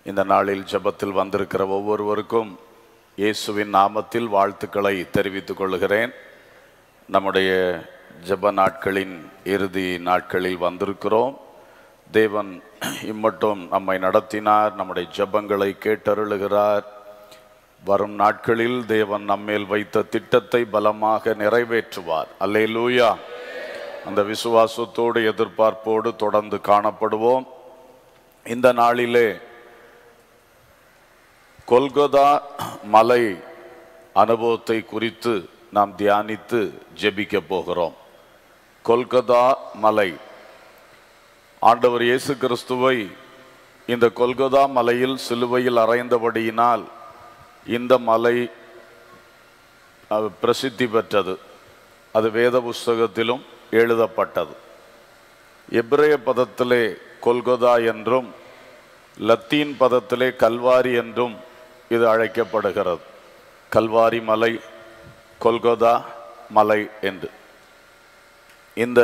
இந்த நாளில் ஜெபத்தில் வந்திருக்கிற ஒவ்வொருவருக்கும் இயேசுவின் நாமத்தில் வாழ்த்துக்களை தெரிவித்துக் கொள்கிறேன் நம்முடைய ஜெப நாட்களின் இறுதி நாட்களில் வந்திருக்கிறோம் தேவன் இம்மட்டும் நம்மை நடத்தினார் நம்முடைய ஜெபங்களை கேட்டருளுகிறார் வரும் நாட்களில் தேவன் நம்மேல் வைத்த திட்டத்தை பலமாக நிறைவேற்றுவார் அல்லேலூயா அந்த விசுவாசத்தோடு எதிர்பார்ப்போடு தொடர்ந்து காணப்படுவோம் இந்த நாளிலே கொல்கொதா மலை அனுபவத்தை குறித்து நாம் தியானித்து ஜெபிக்க போகிறோம் கொல்கொதா மலை ஆண்டவர் இயேசு கிறிஸ்துவை இந்த கொல்கொதா மலையில் சிலுவையில் அறைந்தபடியினால் இந்த மலை அஹ், பிரசித்தி பெற்றது அது வேத புஸ்தகத்திலும் எழுதப்பட்டது எபிரேய பதத்திலே கொல்கொதா என்றும் லத்தீன் பதத்திலே கல்வாரி என்றும் இது அழைக்கப்படுகிறது கல்வாரி மலை கொல்கொதா மலை என்று இந்த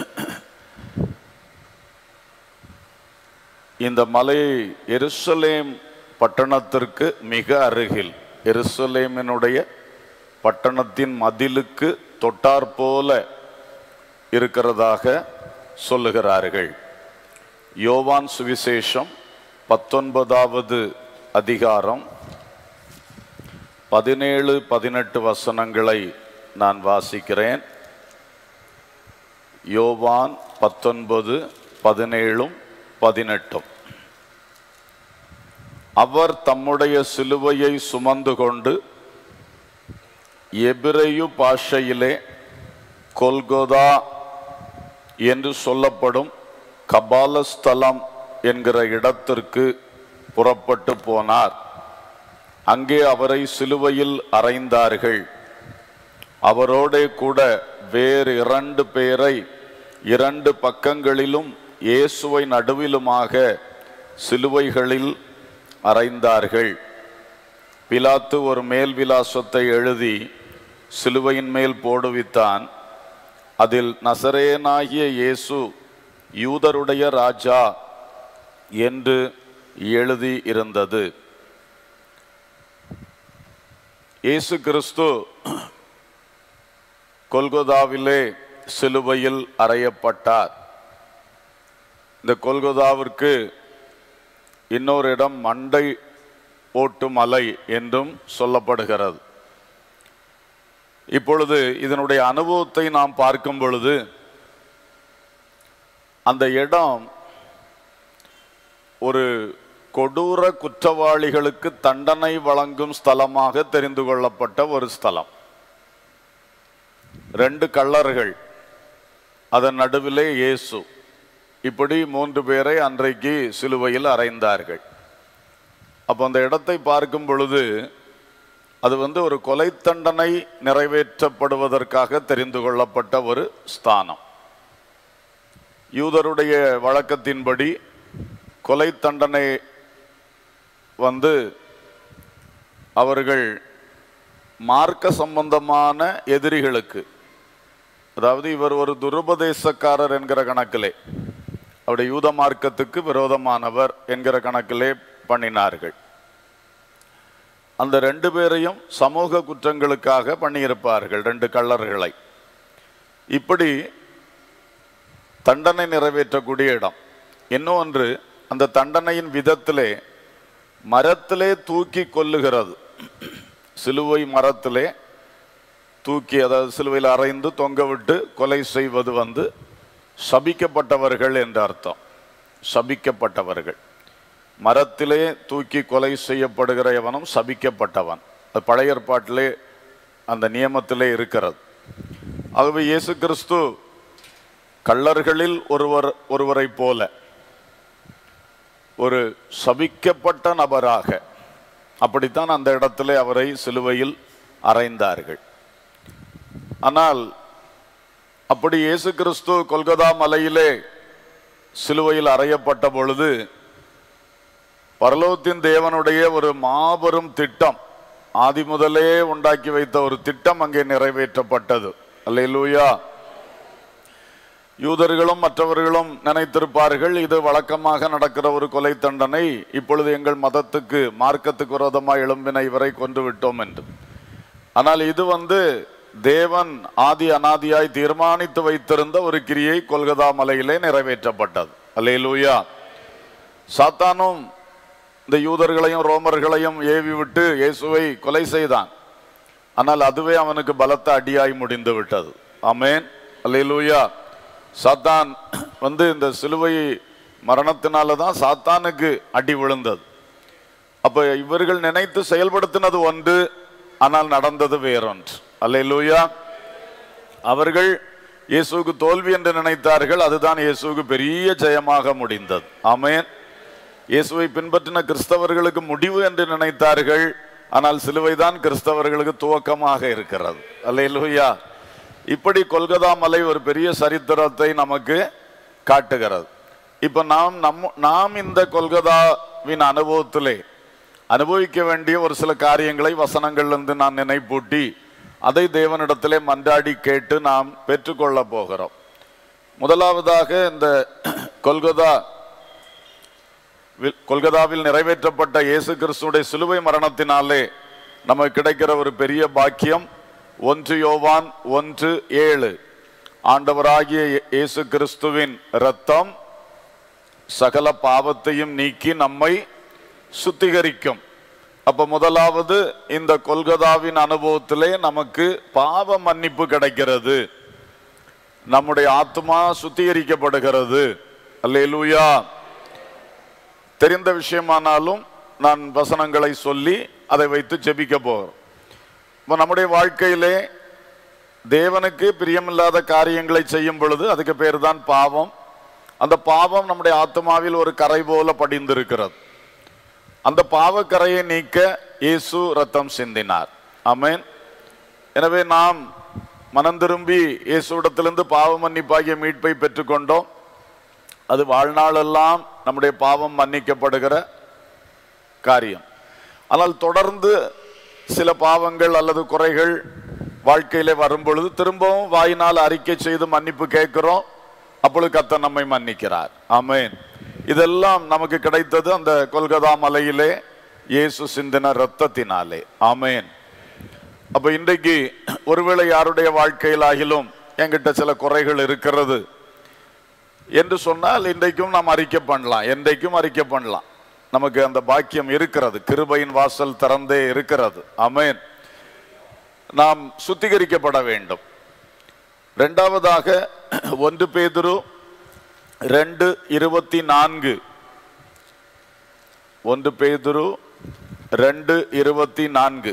இந்த மலை எருசலேம் பட்டணத்திற்கு மிக அருகில் எருசலேமினுடைய பட்டணத்தின் மதிலுக்கு தொட்டாற்போல இருக்கிறதாக சொல்லுகிறார்கள் யோவான் சுவிசேஷம் பத்தொன்பதாவது அதிகாரம் பதினேழு பதினெட்டு வசனங்களை நான் வாசிக்கிறேன் யோவான் பத்தொன்பது பதினேழும் பதினெட்டும் அவர் தம்முடைய சிலுவையை சுமந்து கொண்டு எபிரேயு பாஷையிலே கொல்கொதா என்று சொல்லப்படும் கபாலஸ்தலம் என்கிற இடத்திற்கு புறப்பட்டு போனார் அங்கே அவரை சிலுவையில் அறைந்தார்கள் அவரோடே கூட வேறு இரண்டு பேரை இரண்டு பக்கங்களிலும் இயேசுவை நடுவிலுமாக சிலுவைகளில் அறைந்தார்கள் பிலாத்து ஒரு மேல் விலாசத்தை எழுதி சிலுவையின் மேல் போடுவித்தான் அதில் நசரேனாகிய இயேசு யூதருடைய ராஜா என்று எழுதி இருந்தது இயேசு கிறிஸ்து கொல்கொதாவிலே சிலுவையில் அறையப்பட்டார் இந்த கொல்கொதாவிற்கு இன்னொரு இடம் மண்டை ஓட்டு மலை என்றும் சொல்லப்படுகிறது இப்பொழுது இதனுடைய அனுபவத்தை நாம் பார்க்கும் பொழுது அந்த இடம் ஒரு கொடூர குற்றவாளிகளுக்கு தண்டனை வழங்கும் ஸ்தலமாக தெரிந்து கொள்ளப்பட்ட ஒரு ஸ்தலம் ரெண்டு கள்ளர்கள் அதன் நடுவிலே இயேசு இப்படி மூன்று பேரை அன்றைக்கு சிலுவையில் அறைந்தார்கள் அப்போ அந்த இடத்தை பார்க்கும் பொழுது அது வந்து ஒரு கொலை தண்டனை நிறைவேற்றப்படுவதற்காக தெரிந்து கொள்ளப்பட்ட ஒரு ஸ்தானம் யூதருடைய வழக்கத்தின்படி கொலை தண்டனை வந்து அவர்கள் மார்க்க சம்பந்தமான எதிரிகளுக்கு அதாவது இவர் ஒரு துருபதேசக்காரர் என்கிற கணக்கிலே அவருடைய யூத மார்க்கத்துக்கு விரோதமானவர் என்கிற கணக்கிலே பண்ணினார்கள் அந்த ரெண்டு பேரையும் சமூக குற்றங்களுக்காக பண்ணியிருப்பார்கள் ரெண்டு கள்ளர்களை இப்படி தண்டனை நிறைவேற்றக்கூடிய இடம் இன்னொன்று அந்த தண்டனையின் விதத்திலே மரத்திலே தூக்கி கொல்லுகிறது சிலுவை மரத்திலே தூக்கி அதாவது சிலுவையில் அறைந்து தொங்க விட்டு கொலை செய்வது வந்து சபிக்கப்பட்டவர்கள் என்ற அர்த்தம் சபிக்கப்பட்டவர்கள் மரத்திலே தூக்கி கொலை செய்யப்படுகிற எவனும் சபிக்கப்பட்டவன் அது பழைய ஏற்பாட்டிலே அந்த நியமத்திலே இருக்கிறது ஆகவே இயேசு கிறிஸ்து கள்ளர்களில் ஒருவர் ஒருவரை போல ஒரு சபிக்கப்பட்ட நபராக அப்படித்தான் அந்த இடத்திலே அவரை சிலுவையில் அறைந்தார்கள் ஆனால் அப்படி இயேசு கிறிஸ்து கொல்கதா மலையிலே சிலுவையில் அறையப்பட்ட பொழுது பரலோகத்தின் தேவனுடைய ஒரு மாபெரும் திட்டம் ஆதி முதலே உண்டாக்கி வைத்த ஒரு திட்டம் அங்கே நிறைவேற்றப்பட்டது அல்லேலூயா யூதர்களும் மற்றவர்களும் நினைத்திருப்பார்கள் இது வழக்கமாக நடக்கிற ஒரு கொலை தண்டனை இப்பொழுது எங்கள் மதத்துக்கு மார்க்கத்துக்கு விரோதமாக எழும்பின இவரை கொன்று விட்டோம் என்று ஆனால் இது வந்து தேவன் ஆதி அனாதியாய் தீர்மானித்து வைத்திருந்த ஒரு கிரியை கொல்கதா மலையிலே நிறைவேற்றப்பட்டது அல்லேலூயா சாத்தானும் இந்த யூதர்களையும் ரோமர்களையும் ஏவி விட்டு இயேசுவை கொலை செய்தான் ஆனால் அதுவே அவனுக்கு பலத்த அடியாய் முடிந்து விட்டது ஆமென் அல்லேலூயா சாத்தான் வந்து இந்த சிலுவை மரணத்தினால தான் சாத்தானுக்கு அடி விழுந்தது அப்ப இவர்கள் நினைத்து செயல்படுத்தினது ஒன்று ஆனால் நடந்தது வேறொன்று அல்லேலூயா அவர்கள் இயேசுவுக்கு தோல்வி என்று நினைத்தார்கள் அதுதான் இயேசுவுக்கு பெரிய ஜெயமாக முடிந்தது ஆமென் இயேசுவை பின்பற்றின கிறிஸ்தவர்களுக்கு முடிவு என்று நினைத்தார்கள் ஆனால் சிலுவைதான் கிறிஸ்தவர்களுக்கு துவக்கமாக இருக்கிறது அல்லேலூயா இப்படி கொல்கதா மலை ஒரு பெரிய சரித்திரத்தை நமக்கு காட்டுகிறது இப்ப நாம் நம்ம நாம் இந்த கொல்கதாவின் அனுபவத்திலே அனுபவிக்க வேண்டிய ஒரு சில காரியங்களை வசனங்கள்லேருந்து நான் நினைப்பூட்டி அதை தேவனிடத்திலே மன்றாடி கேட்டு நாம் பெற்றுக்கொள்ள போகிறோம் முதலாவதாக இந்த கொல்கதா வில்- கொல்கதாவில் நிறைவேற்றப்பட்ட இயேசு கிறிஸ்துடைய சிலுவை மரணத்தினாலே நமக்கு கிடைக்கிற ஒரு பெரிய பாக்கியம் ஒன்று யோவான் ஒன்று ஏழு ஆண்டவராகிய இயே- இயேசு கிறிஸ்துவின் இரத்தம் சகல பாவத்தையும் நீக்கி நம்மை சுத்திகரிக்கும் அப்ப முதலாவது இந்த கொல்கதாவின் அனுபவத்திலே நமக்கு பாவ மன்னிப்பு கிடைக்கிறது நம்முடைய ஆத்மா சுத்திகரிக்கப்படுகிறது அல்லேலூயா தெரிந்த விஷயமானாலும் நான் வசனங்களை சொல்லி அதை வைத்து ஜெபிக்க போகிறோம் இப்போ நம்முடைய வாழ்க்கையிலே தேவனுக்கு பிரியமில்லாத காரியங்களை செய்யும் பொழுது அதுக்கு பேர் தான் பாவம் அந்த பாவம் நம்முடைய ஆத்மாவில் ஒரு கரை போல படிந்திருக்கிறது அந்த பாவக்கரையை நீக்க இயேசு ரத்தம் சிந்தினார் ஆமென் எனவே நாம் மனம் திரும்பி இயேசுவிடத்திலிருந்து பாவ மன்னிப்பாகிய மீட்பை பெற்றுக்கொண்டோம் அது வாழ்நாளெல்லாம் நம்முடைய பாவம் மன்னிக்கப்படுகிற காரியம் ஆனால் தொடர்ந்து சில பாவங்கள் அல்லது குறைகள் வாழ்க்கையிலே வரும் பொழுது திரும்பவும் வாயினால் அறிக்கை செய்து மன்னிப்பு கேட்கிறோம் அப்பொழுது கர்த்தர் நம்மை மன்னிக்கிறார் ஆமென் இதெல்லாம் நமக்கு கிடைத்தது அந்த கொல்கதா மலையிலே இயேசு சிந்தின இரத்தத்தினாலே ஆமென் அப்ப இன்றைக்கு ஒருவேளை யாருடைய வாழ்க்கையிலாகிலும் என்கிட்ட சில குறைகள் இருக்கிறது என்று சொன்னால் இன்றைக்கும் நாம் அறிக்கை பண்ணலாம் என்றைக்கும் அறிக்கை பண்ணலாம் நமக்கு அந்த பாக்கியம் இருக்கிறது கிருபையின் வாசல் திறந்தே இருக்கிறது ஆமென் நாம் சுத்திகரிக்கப்பட வேண்டும் இரண்டாவதாக ஒன்று பேதுரு ரெண்டு இருபத்தி நான்கு ஒன்று பேதுரு ரெண்டு இருபத்தி நான்கு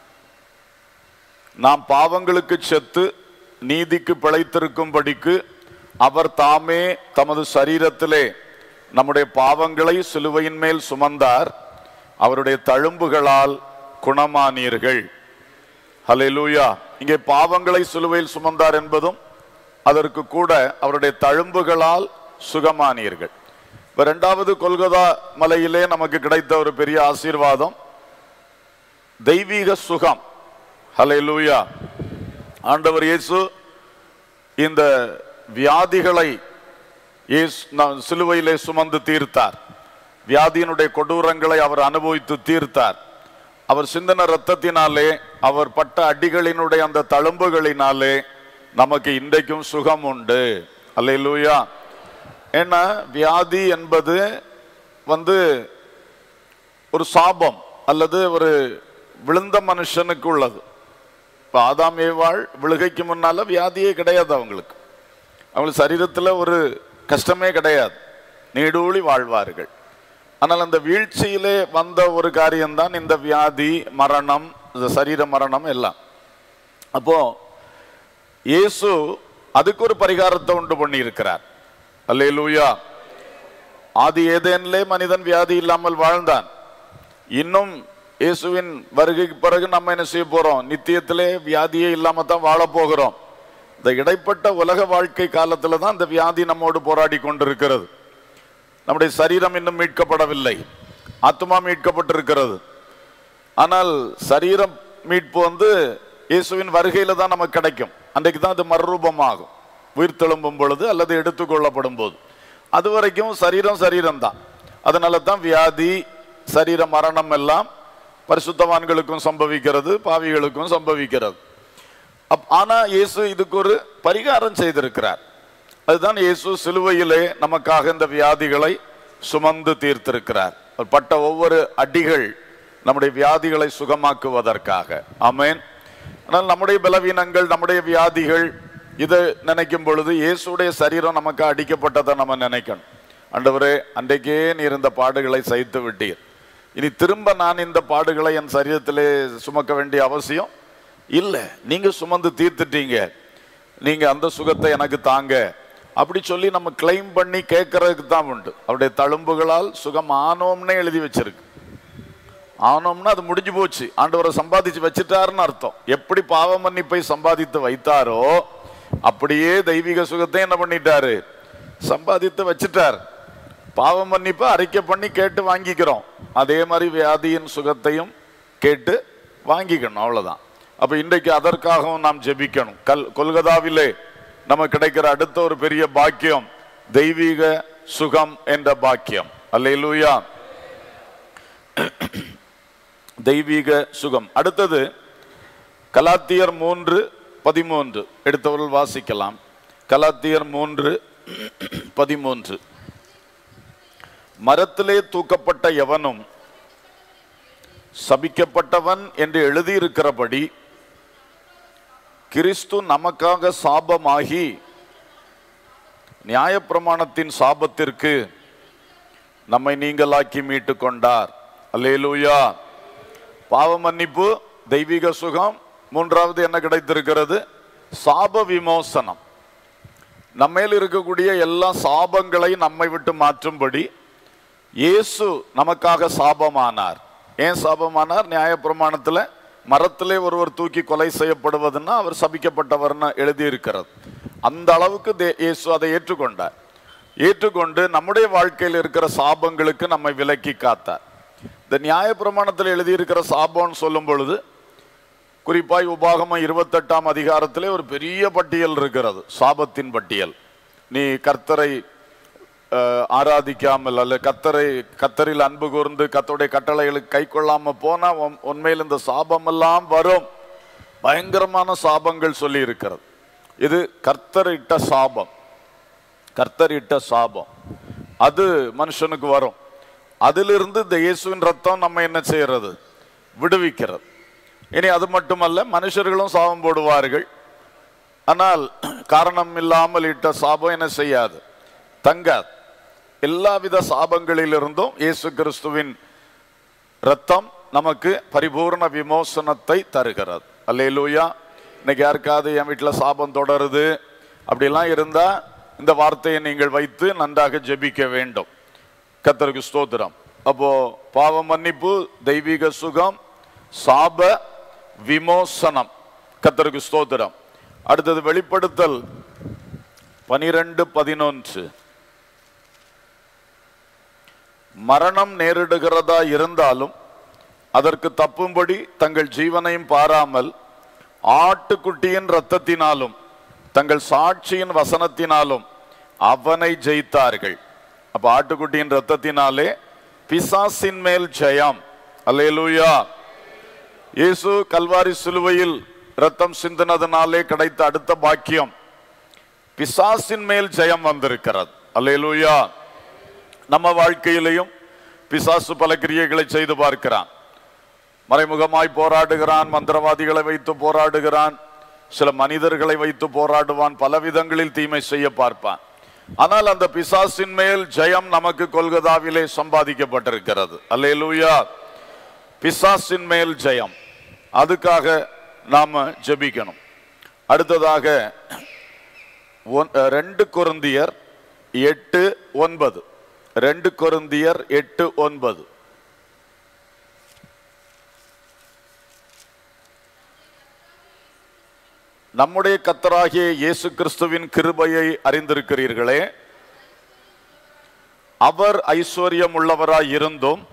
நாம் பாவங்களுக்கு செத்து நீதிக்கு பிழைத்திருக்கும்படிக்கு அவர் தாமே தமது சரீரத்திலே நம்முடைய பாவங்களை சிலுவையின் மேல் சுமந்தார் அவருடைய தழும்புகளால் குணமானீர்கள் ஹalleluya இங்கே பாவங்களை சிலுவையில் சுமந்தார் என்பதும் அதற்கு கூட அவருடைய தழும்புகளால் சுகமானீர்கள் இப்ப இரண்டாவது கொல்கதா மலையிலே நமக்கு கிடைத்த ஒரு பெரிய ஆசீர்வாதம் தெய்வீக சுகம் ஹalleluya ஆண்டவர் இயேசு இந்த வியாதிகளை இயேசு ந- சிலுவையிலே சுமந்து தீர்த்தார் வியாதியினுடைய கொடூரங்களை அவர் அனுபவித்து தீர்த்தார் அவர் சிந்தன ரத்தத்தினாலே அவர் பட்ட அடிகளினுடைய அந்த தழும்புகளினாலே நமக்கு இன்றைக்கும் சுகம் உண்டு அல்லேலூயா ஏன்னா வியாதி என்பது வந்து ஒரு சாபம் அல்லது ஒரு விழுந்த மனுஷனுக்கு உள்ளது இப்போ ஆதாம் ஏவாள் விழுகைக்கு முன்னால வியாதியே கிடையாது அவங்களுக்கு அவங்களுக்கு சரீரத்தில் ஒரு கஷ்டமே கிடையாது நீடூழி வாழ்வார்கள் ஆனால் அந்த வீழ்ச்சியிலே வந்த ஒரு காரியம்தான் இந்த வியாதி மரணம் இந்த சரீர மரணம் எல்லாம் அப்போ இயேசு அதுக்கு ஒரு பரிகாரத்தை உண்டு பண்ணி இருக்கிறார் அல்லேலூயா ஆதி ஏதேனிலே மனிதன் வியாதி இல்லாமல் வாழ்ந்தான் இன்னும் இயேசுவின் வருகைக்கு பிறகு நம்ம என்ன செய்ய போறோம் நித்தியத்திலே வியாதியே இல்லாம தான் வாழ போகிறோம் இந்த இடைப்பட்ட உலக வாழ்க்கை காலத்துல தான் இந்த வியாதி நம்மோடு போராடி கொண்டிருக்கிறது நம்முடைய சரீரம் இன்னும் மீட்கப்படவில்லை ஆத்மா மீட்கப்பட்டிருக்கிறது ஆனால் சரீரம் மீட்பு வந்து இயேசுவின் வருகையில தான் நமக்கு கிடைக்கும் அன்றைக்கு தான் அது மறுரூபமாகும் உயிர்த்தெழும்பும் பொழுது அல்லது எடுத்துக்கொள்ளப்படும் போது அது வரைக்கும் சரீரம் சரீரம் தான் அதனால தான் வியாதி சரீர மரணம் எல்லாம் பரிசுத்தவான்களுக்கும் சம்பவிக்கிறது பாவிகளுக்கும் சம்பவிக்கிறது அப் ஆனா இயேசு இதுக்கு ஒரு பரிகாரம் செய்திருக்கிறார் அதுதான் இயேசு சிலுவையிலே நமக்காக இந்த வியாதிகளை சுமந்து தீர்த்திருக்கிறார் அவர் பட்ட ஒவ்வொரு அடிகள் நம்முடைய வியாதிகளை சுகமாக்குவதற்காக ஆமென் ஆனால் நம்முடைய பலவீனங்கள் நம்முடைய வியாதிகள் இதை நினைக்கும் பொழுது இயேசுடைய சரீரம் நமக்கு அடிக்கப்பட்டதை நம்ம நினைக்கணும் ஆண்டவரே அன்றைக்கே நீர் இந்த பாடுகளை சகித்து விட்டீர் இனி திரும்ப நான் இந்த பாடுகளை என் சரீரத்திலே சுமக்க வேண்டிய அவசியம் இல்லை நீங்க சுமந்து தீர்த்துட்டீங்க நீங்க அந்த சுகத்தை எனக்கு தாங்க அப்படி சொல்லி நம்ம கிளைம் பண்ணி கேட்கறதுக்கு தான் உண்டு அவருடைய தழும்புகளால் சுகம் ஆனோம்னே எழுதி வச்சிருக்கு ஆனோம்னா அது முடிஞ்சு போச்சு ஆண்டவரை சம்பாதிச்சு வச்சுட்டாருன்னு அர்த்தம் எப்படி பாவ மன்னிப்பை சம்பாதித்து வைத்தாரோ அப்படியே தெய்வீக சுகத்தை என்ன பண்ணிட்டாரு சம்பாதித்து வச்சுட்டார் பாவ மன்னிப்பை அறிக்கை பண்ணி கேட்டு வாங்கிக்கிறோம் அதே மாதிரி வியாதியின் சுகத்தையும் கேட்டு வாங்கிக்கணும் அவ்வளவுதான் அப்ப இன்றைக்கு அதற்காகவும் நாம் ஜெபிக்கணும் கல் கொல்கதாவிலே நமக்கு கிடைக்கிற அடுத்த ஒரு பெரிய பாக்கியம் தெய்வீக சுகம் என்ற பாக்கியம் அல்லேலூயா தெய்வீக சுகம் அடுத்தது கலாத்தியர் மூன்று பதிமூன்று எடுத்தவர்கள் வாசிக்கலாம் கலாத்தியர் மூன்று பதிமூன்று மரத்திலே தூக்கப்பட்ட எவனும் சபிக்கப்பட்டவன் என்று எழுதியிருக்கிறபடி கிறிஸ்து நமக்காக சாபமாகி நியாயப்பிரமாணத்தின் சாபத்திற்கு நம்மை நீங்களாக்கி மீட்டு கொண்டார் அல்லேலூயா பாவ மன்னிப்பு தெய்வீக சுகம் மூன்றாவது என்ன கிடைத்திருக்கிறது சாப விமோசனம் நம்மேல் இருக்கக்கூடிய எல்லா சாபங்களை நம்மை விட்டு மாற்றும்படி இயேசு நமக்காக சாபமானார் ஏன் சாபமானார் நியாயப்பிரமாணத்துல மரத்திலே ஒருவர் தூக்கி கொலை செய்யப்படுவதுன்னா அவர் சபிக்கப்பட்டவர்னு எழுதியிருக்கிறது அந்த அளவுக்கு தே- இயேசு அதை ஏற்றுக்கொண்டார் ஏற்றுக்கொண்டு நம்முடைய வாழ்க்கையில் இருக்கிற சாபங்களுக்கு நம்மை விலக்கி காத்தார் இந்த நியாயப்பிரமாணத்தில் எழுதியிருக்கிற சாபம்னு சொல்லும் பொழுது குறிப்பாய் உபாகமம் இருபத்தெட்டாம் அதிகாரத்திலே ஒரு பெரிய பட்டியல் இருக்கிறது சாபத்தின் பட்டியல் நீ கர்த்தரை அஹ், ஆராதிக்காமல் அல்ல கத்தரை கத்தரில் அன்பு கூர்ந்து கத்தருடைய கட்டளைகளுக்கு கை கொள்ளாம போனா உன்- உண்மையில் இந்த சாபமெல்லாம் வரும் பயங்கரமான சாபங்கள் சொல்லி இருக்கிறது இது கர்த்தர் இட்ட சாபம் கர்த்தர் இட்ட சாபம் அது மனுஷனுக்கு வரும் அதிலிருந்து இந்த இயேசுவின் ரத்தம் நம்ம என்ன செய்யறது விடுவிக்கிறது இனி அது மட்டுமல்ல மனுஷர்களும் சாபம் போடுவார்கள் ஆனால் காரணம் இல்லாமல் இட்ட சாபம் என்ன செய்யாது தங்காது எல்லாவித சாபங்களிலிருந்தும் இயேசு கிறிஸ்துவின் ரத்தம் நமக்கு பரிபூர்ண விமோசனத்தை தருகிறது அல்லேலூயா இன்னைக்கு யாருக்காவது என் வீட்டில் சாபம் தொடருது அப்படிலாம் இருந்தா இந்த வார்த்தையை நீங்கள் வைத்து நன்றாக ஜெபிக்க வேண்டும் கத்தருக்கு ஸ்தோத்திரம் அப்போ பாவ மன்னிப்பு தெய்வீக சுகம் சாப விமோசனம் கத்தருக்கு ஸ்தோத்திரம் அடுத்தது வெளிப்படுத்தல் பனிரெண்டு பதினொன்று மரணம் நேரிடுகிறதா இருந்தாலும் அதற்கு தப்பும்படி தங்கள் ஜீவனையும் பாராமல் ஆட்டுக்குட்டியின் இரத்தத்தினாலும் தங்கள் சாட்சியின் வசனத்தினாலும் அவனை ஜெயித்தார்கள் அப்ப ஆட்டுக்குட்டியின் இரத்தத்தினாலே பிசாசின் மேல் ஜெயம் அல்லேலூயா இயேசு கல்வாரி சிலுவையில் ரத்தம் சிந்தினதுனாலே கிடைத்த அடுத்த பாக்கியம் பிசாசின் மேல் ஜெயம் வந்திருக்கிறது அல்லேலூயா நம்ம வாழ்க்கையிலையும் பிசாசு பல கிரியைகளை செய்து பார்க்கிறான் மறைமுகமாய் போராடுகிறான் மந்திரவாதிகளை வைத்து போராடுகிறான் சில மனிதர்களை வைத்து போராடுவான் பல விதங்களில் தீமை செய்ய பார்ப்பான் ஆனால் அந்த பிசாசின் மேல் ஜெயம் நமக்கு கொல்கதாவிலே சம்பாதிக்கப்பட்டிருக்கிறது அல்லேலூயா பிசாசின் மேல் ஜெயம் அதுக்காக நாம ஜெபிக்கணும் அடுத்ததாக ஒன்- ரெண்டு கொருந்தியர் எட்டு ஒன்பது ரெண்டு கொருந்தியர் எட்டு ஒன்பது நம்முடைய கத்தராகிய இயேசு கிறிஸ்துவின் கிருபையை அறிந்திருக்கிறீர்களே அவர் ஐஸ்வர்யம் உள்ளவராய் இருந்தும்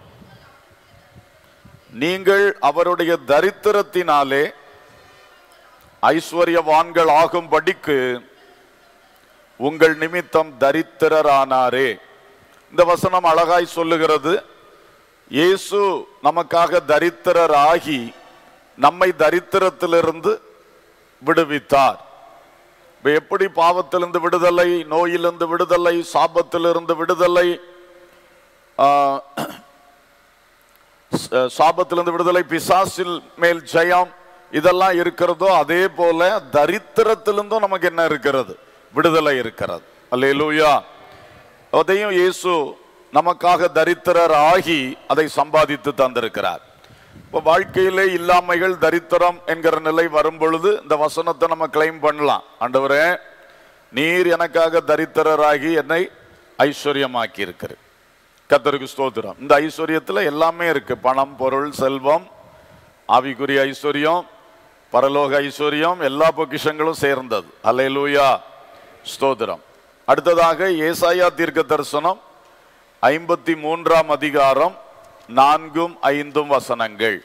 நீங்கள் அவருடைய தரித்திரத்தினாலே ஐஸ்வர்யவான்கள் ஆகும்படிக்கு உங்கள் நிமித்தம் தரித்திரரானாரே இந்த வசனம் அழகாய் சொல்லுகிறது இயேசு நமக்காக தரித்திரராகி நம்மை தரித்திரத்திலிருந்து விடுவித்தார் இப்ப எப்படி பாவத்திலிருந்து விடுதலை நோயிலிருந்து விடுதலை சாபத்திலிருந்து விடுதலை ஆஹ், ச- சாபத்திலிருந்து விடுதலை பிசாசில் மேல் ஜெயம் இதெல்லாம் இருக்கிறதோ அதே போல தரித்திரத்திலிருந்தும் நமக்கு என்ன இருக்கிறது விடுதலை இருக்கிறது அல்லேலூயா அதையும் இயேசு நமக்காக தரித்திரர் ஆகி அதை சம்பாதித்து தந்திருக்கிறார் இப்போ வாழ்க்கையிலே இல்லாமைகள் தரித்திரம் என்கிற நிலை வரும் பொழுது இந்த வசனத்தை நம்ம கிளைம் பண்ணலாம் ஆண்டவரே நீர் எனக்காக தரித்திரராகி என்னை ஐஸ்வர்யமாக்கி இருக்கிறேன் கத்தருக்கு ஸ்தோத்திரம் இந்த ஐஸ்வர்யத்துல எல்லாமே இருக்கு பணம் பொருள் செல்வம் ஆவிக்குரிய ஐஸ்வர்யம் பரலோக ஐஸ்வர்யம் எல்லா பொக்கிஷங்களும் சேர்ந்தது அல்லேலூயா ஸ்தோத்திரம் அடுத்ததாக ஏசாயா தீர்க்க தரிசனம் ஐம்பத்தி மூன்றாம் அதிகாரம் நான்கும் ஐந்தும் வசனங்கள்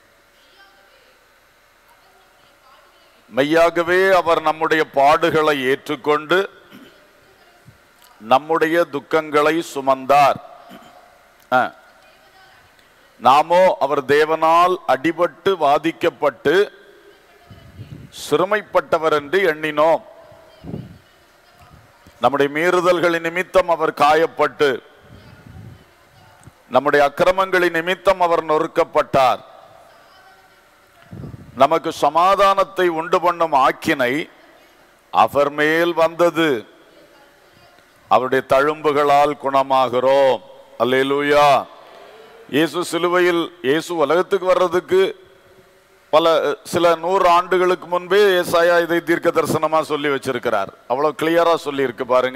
மெய்யாகவே அவர் நம்முடைய பாடுகளை ஏற்றுக்கொண்டு நம்முடைய துக்கங்களை சுமந்தார் ஆ. நாமோ அவர் தேவனால் அடிபட்டு வாதிக்கப்பட்டு சிறுமைப்பட்டவர் என்று எண்ணினோம் நம்முடைய மீறுதல்களின் நிமித்தம் அவர் காயப்பட்டு நம்முடைய அக்கிரமங்களின் நிமித்தம் அவர் நொறுக்கப்பட்டார் நமக்கு சமாதானத்தை உண்டு பண்ணும் ஆக்கினை அவர் மேல் வந்தது அவருடைய தழும்புகளால் குணமாகிறோம் அல்லேலூயா இயேசு சிலுவையில் இயேசு உலகத்துக்கு வர்றதுக்கு பல சில நூறு ஆண்டுகளுக்கு முன்பே ஏசாயா இதை தீர்க்க தரிசனமா சொல்லி வச்சிருக்கிறார் அவ்வளவு கிளியரா சொல்லி இருக்கு பாருங்க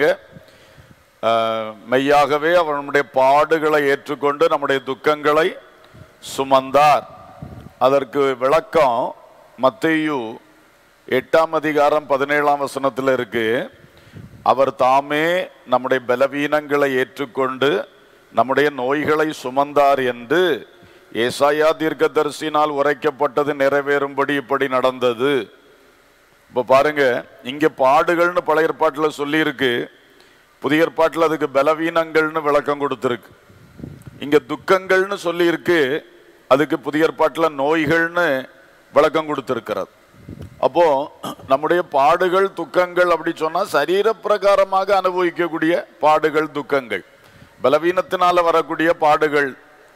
அஹ், மெய்யாகவே அவர் நம்முடைய பாடுகளை ஏற்றுக்கொண்டு நம்முடைய துக்கங்களை சுமந்தார் அதற்கு விளக்கம் மத்தேயு எட்டாம் அதிகாரம் பதினேழாம் வசனத்தில் இருக்கு அவர் தாமே நம்முடைய பலவீனங்களை ஏற்றுக்கொண்டு நம்முடைய நோய்களை சுமந்தார் என்று ஏசாயா தீர்க்கதரிசினால் உரைக்கப்பட்டது நிறைவேறும்படி இப்படி நடந்தது இப்ப பாருங்க இங்க பாடுகள்னு பழைய ஏற்பாட்டுல சொல்லி இருக்கு புதிய ஏற்பாட்டுல அதுக்கு பலவீனங்கள்னு விளக்கம் கொடுத்திருக்கு இங்க துக்கங்கள்னு சொல்லி இருக்கு அதுக்கு புதிய ஏற்பாட்டுல நோய்கள்னு விளக்கம் கொடுத்திருக்கிறது அப்போ நம்முடைய பாடுகள் துக்கங்கள் அப்படி சொன்னா சரீர பிரகாரமாக அனுபவிக்கக்கூடிய பாடுகள் துக்கங்கள் பலவீனத்தினால வரக்கூடிய பாடுகள்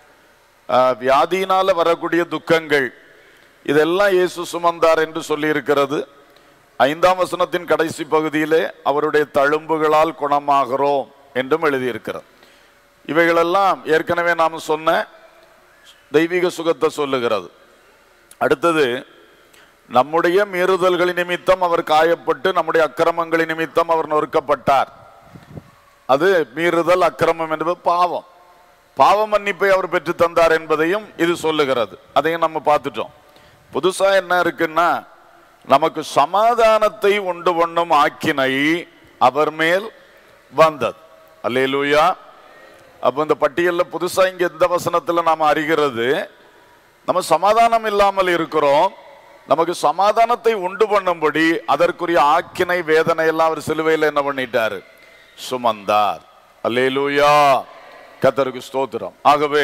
ஆஹ், வியாதியினால வரக்கூடிய துக்கங்கள் இதெல்லாம் இயேசு சுமந்தார் என்று சொல்லி இருக்கிறது ஐந்தாம் வசனத்தின் கடைசி பகுதியிலே அவருடைய தழும்புகளால் குணமாகிறோம் என்றும் எழுதியிருக்கிறது இவைகளெல்லாம் ஏற்கனவே நாம் சொன்ன தெய்வீக சுகத்தை சொல்லுகிறது அடுத்தது நம்முடைய மீறுதல்களின் நிமித்தம் அவர் காயப்பட்டு நம்முடைய அக்கிரமங்களின் நிமித்தம் அவர் நொறுக்கப்பட்டார் அது மீறுதல் அக்கிரமம் என்பது பாவம் பாவ மன்னிப்பை அவர் பெற்று தந்தார் என்பதையும் இது சொல்லுகிறது அதையும் நம்ம பார்த்துட்டோம் புதுசா என்ன இருக்குன்னா நமக்கு சமாதானத்தை உண்டு பண்ணும் ஆக்கினை அவர் மேல் வந்தது அல்லேலூயா அப்போ இந்த பட்டியல்ல புதுசா இங்க இந்த வசனத்துல நாம அறிகிறது நம்ம சமாதானம் இல்லாமல் இருக்கிறோம் நமக்கு சமாதானத்தை உண்டு பண்ணும்படி அதற்குரிய ஆக்கினை வேதனை எல்லாம் அவர் சிலுவையில் என்ன பண்ணிட்டாரு சுமந்தார் அல்லேலூயா கத்தருக்கு ஸ்தோத்திரம் ஆகவே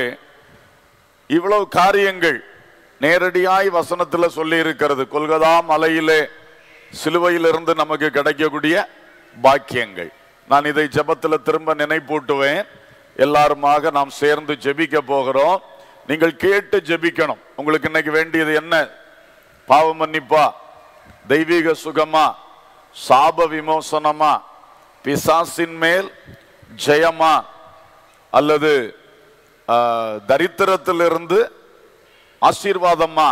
இவ்வளவு காரியங்கள் நேரடியாய் வசனத்துல சொல்லி இருக்கிறது கொல்கதா மலையிலே சிலுவையிலிருந்து நமக்கு கிடைக்கக்கூடிய பாக்கியங்கள் நான் இதை ஜெபத்துல திரும்ப நினைப்பூட்டுவேன் எல்லாருமாக நாம் சேர்ந்து ஜெபிக்க போகிறோம் நீங்கள் கேட்டு ஜெபிக்கணும் உங்களுக்கு இன்னைக்கு வேண்டியது என்ன பாவ மன்னிப்பா தெய்வீக சுகமா சாப விமோசனமா பிசாசின் மேல் ஜெயமா அல்லது ஆஹ், தரித்திரத்திலிருந்து ஆசீர்வாதமா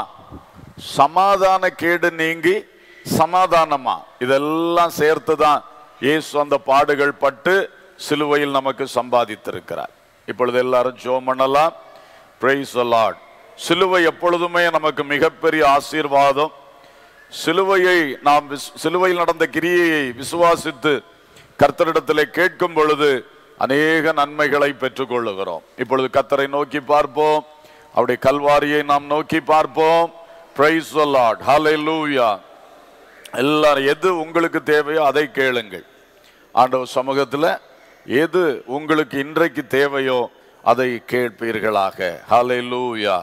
சமாதான கேடு நீங்கி சமாதானமா இதெல்லாம் சேர்த்து தான் இயேசு அந்த பாடுகள் பட்டு சிலுவையில் நமக்கு சம்பாதித்திருக்கிறார் இப்பொழுது எல்லாரும் ஜோம் பண்ணலாம் பிரைஸ் லார்ட் சிலுவை எப்பொழுதுமே நமக்கு மிகப்பெரிய ஆசீர்வாதம் சிலுவையை நாம் விஸ்- சிலுவையில் நடந்த கிரியையை விசுவாசித்து கர்த்தரிடத்திலே கேட்கும் பொழுது அநேக நன்மைகளை பெற்றுக்கொள்ளுகிறோம் இப்பொழுது கர்த்தரை நோக்கி பார்ப்போம் அவருடைய கல்வாரியை நாம் நோக்கி பார்ப்போம் பிரைஸ் லார்ட் ஹalleluya எல்லாரும் எது உங்களுக்கு தேவையோ அதை கேளுங்கள் ஆண்டவர் சமூகத்தில் எது உங்களுக்கு இன்றைக்கு தேவையோ அதை கேட்பீர்களாக ஹalleluya